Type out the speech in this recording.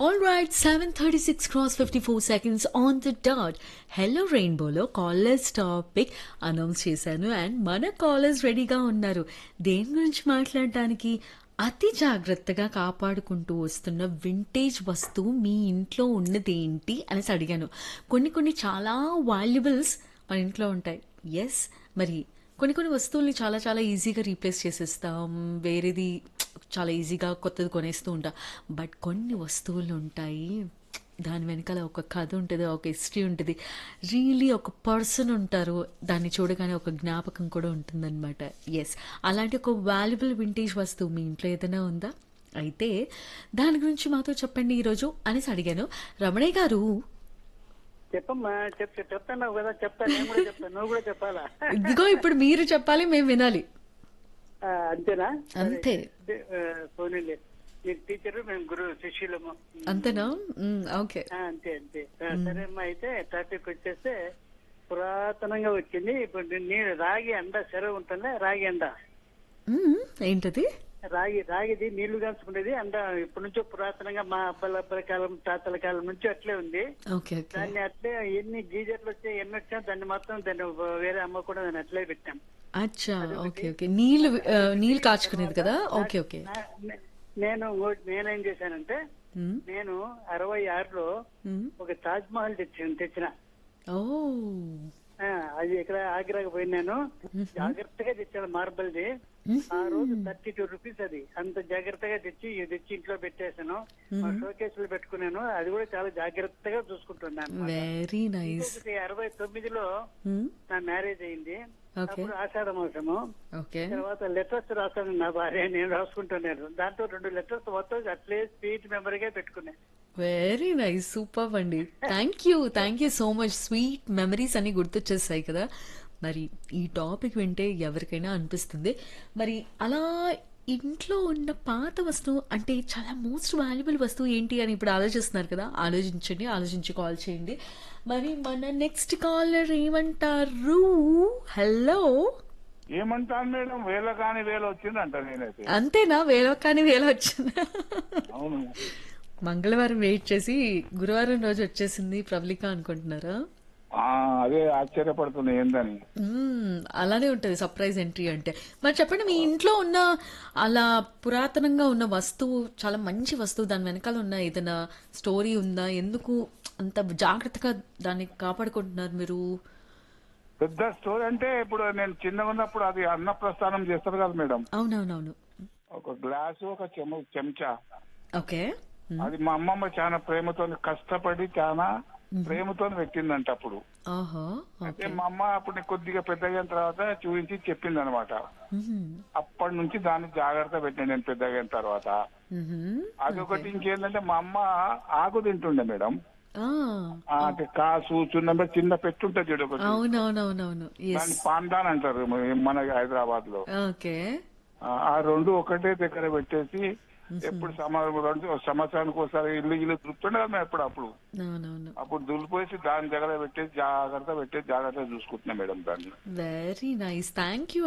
All right, 7:36 cross 54 seconds on the dot. Hello రెయిన్బోలో callers topic announce చేశాను and మన callers రెడీగా ఉన్నారు దేని గురించి మాట్లాడడానికి అతి జాగ్రత్తగా కాపాడుకుంటూ వస్తున్న వింటేజ్ వస్తువు మీ ఇంట్లో ఉన్నదేంటి అనేసి అడిగాను కొన్ని కొన్ని చాలా వాల్యుబుల్స్ మన ఇంట్లో ఉంటాయి ఎస్ మరి కొన్ని కొన్ని వస్తువుల్ని చాలా చాలా ఈజీగా రీప్లేస్ చేసేస్తాం వేరేది చాలా ఈజీగా కొత్తది కొనేస్తూ ఉంటాం బట్ కొన్ని వస్తువులు ఉంటాయి దాని వెనకాల ఒక కథ ఉంటుంది ఒక హిస్టరీ ఉంటుంది రియలీ ఒక పర్సన్ ఉంటారు దాన్ని చూడగానే ఒక జ్ఞాపకం కూడా ఉంటుందన్నమాట ఎస్ అలాంటి ఒక వాల్యుబుల్ వింటేజ్ వస్తువు మీ ఇంట్లో ఏదైనా ఉందా అయితే దాని గురించి మాతో చెప్పండి ఈరోజు అనేసి అడిగాను రమణయ్య గారు చెప్పమ్మా చెప్ చెప్తాను కదా చెప్తాను నేను కూడా చెప్తాను నువ్వు కూడా చెప్పాలా ఇదిగో ఇప్పుడు మీరు చెప్పాలి మేము వినాలి ఆ, అంతేనా అంతే పోనీలే మీరు టీచర్ మేము గురువు శిష్యులము అంతేనా మ్, ఓకే ఆ, అంతే అంతే ఆ, సరే అమ్మా అయితే టాపిక్ వచ్చేస్తే పురాతనంగా వచ్చింది ఇప్పుడు నేను రాగి అండ చెరువు ఉంటుందా రాగి అండ మ్, ఏంటది రాగి రాగిది నీళ్లు కాల్చుకునేది అండ ఇప్పటి నుంచో పురాతనంగా మా అబ్బల అబ్బల కాలం తాతల కాలం నుంచి అట్లే ఉంది ఓకే ఓకే దాన్ని అట్లే ఎన్ని గీజర్లు వచ్చాయి ఎన్ని వచ్చా దాన్ని మొత్తం దాన్ని వేరే అమ్మ కూడా దాన్ని అట్లే పెట్టాం అచ్చా ఓకే ఓకే నీళ్ళు ఆ, నీళ్ళు కాచుకునేది కదా ఓకే ఓకే నా- నే- నేను ఇంకో- నేనేం చేశానంటే మ్, నేను అరవై ఆరులో మ్. ఒక తాజ్ మహల్ తెచ్చి తెచ్చిన ఓ ఆ, అది ఇక్కడ ఆగ్రాకి పోయినాను జాగ్రత్తగా తెచ్చాను మార్బల్ది ఆ రోజు థర్టీ టూ రూపీస్ అది అంత జాగ్రత్తగా తెచ్చి ఇది తెచ్చి ఇంట్లో పెట్టేశాను మా షోకేస్ లో పెట్టుకున్నాను అది కూడా చాలా జాగ్రత్తగా చూసుకుంటున్నాను వెరీ నైస్ ఇంకొకటి అరవై తొమ్మిదిలో మ్, నా మ్యారేజ్ అయింది ఓకే అప్పుడు ఆషాఢ మాసము ఓకే తర్వాత లెటర్స్ రాస్తాను నా భార్య నేను రాసుకుంటున్నాను దాంతో రెండు లెటర్స్ మొత్తం అట్లే స్వీట్ మెమరీగా పెట్టుకున్నాను వెరీ నైస్ సూపర్ అండి thank you thank you so much sweet memories అన్ని గుర్తొచ్చేస్తాయి కదా మరి ఈ టాపిక్ వింటే ఎవరికైనా అనిపిస్తుంది మరి అలా ఇంట్లో ఉన్న పాత వస్తువు అంటే చాలా మోస్ట్ వాల్యుబుల్ వస్తువు ఏంటి అని ఇప్పుడు ఆలోచిస్తున్నారు కదా ఆలోచించండి ఆలోచించి కాల్ చేయండి మరి మన నెక్స్ట్ కాలర్ ఏమంటారు హలో ఏమంటాను మేడం వేల కాని వేల వచ్చిందంట నేనైతే అంతేనా వేల కానీ వేల వచ్చిందా అవును మంగళవారం వెయిట్ చేసి గురువారం రోజు వచ్చేసింది ప్రబలిక అనుకుంటున్నారా ఆ, అదే ఆశ్చర్యపడుతున్నా ఏందని మ్మ్, అలానే ఉంటుంది సర్ప్రైజ్ ఎంట్రీ అంటే మరి చెప్పండి మీ ఇంట్లో ఉన్న అలా పురాతనంగా ఉన్న వస్తువు చాలా మంచి వస్తువు దాని వెనకాల ఉన్న ఏదైనా స్టోరీ ఉందా ఎందుకు అంత జాగ్రత్తగా దాన్ని కాపాడుకుంటున్నారు మీరు పెద్ద స్టోరీ అంటే ఇప్పుడు నేను చిన్నగా ఉన్నప్పుడు అది అన్నప్రస్థానం చేస్తారు కదా మేడం అవునవునవును ఒక గ్లాసు ఒక చెమ చెంచా ఓకే అది మా అమ్మమ్మ చాలా ప్రేమతో కష్టపడి చాలా ప్రేమతో పెట్టిందంట అప్పుడు ఆహా అయితే మా అమ్మ అప్పుడు నేను కొద్దిగా పెద్దగా అయిన తర్వాత చూపించి చెప్పింది అనమాట మ్మ్. అప్పటి నుంచి దాన్ని జాగ్రత్త పెట్టిన నేను పెద్దగా అయిన తర్వాత మ్మ్. అదొకటి ఇంకేంటంటే మా అమ్మ ఆకు తింటుండే మేడం ఆ, ఆ, అంటే కాసు చిన్న చిన్న పెట్టుంటది చూడు ఒకటి అవునవునవునవును ఎస్ దాన్ని పాండాన్ అంటారు మన హైదరాబాద్ లో ఓకే ఆ ఆ రెండు ఒకటే దగ్గర పెట్టేసి ఎప్పుడు సమ- రెండు సంవత్సరానికి ఒకసారి ఇల్లు ఇల్లు దులుపుతుండే కదా మేము ఎప్పుడు అప్పుడు అవునవును అప్పుడు దులిపేసి దాని దగ్గర పెట్టేసి జాగ్రత్త పెట్టేసి జాగ్రత్తగా చూసుకుంటున్నాం మేడం దాన్ని వెరీ నైస్ థ్యాంక్ యూ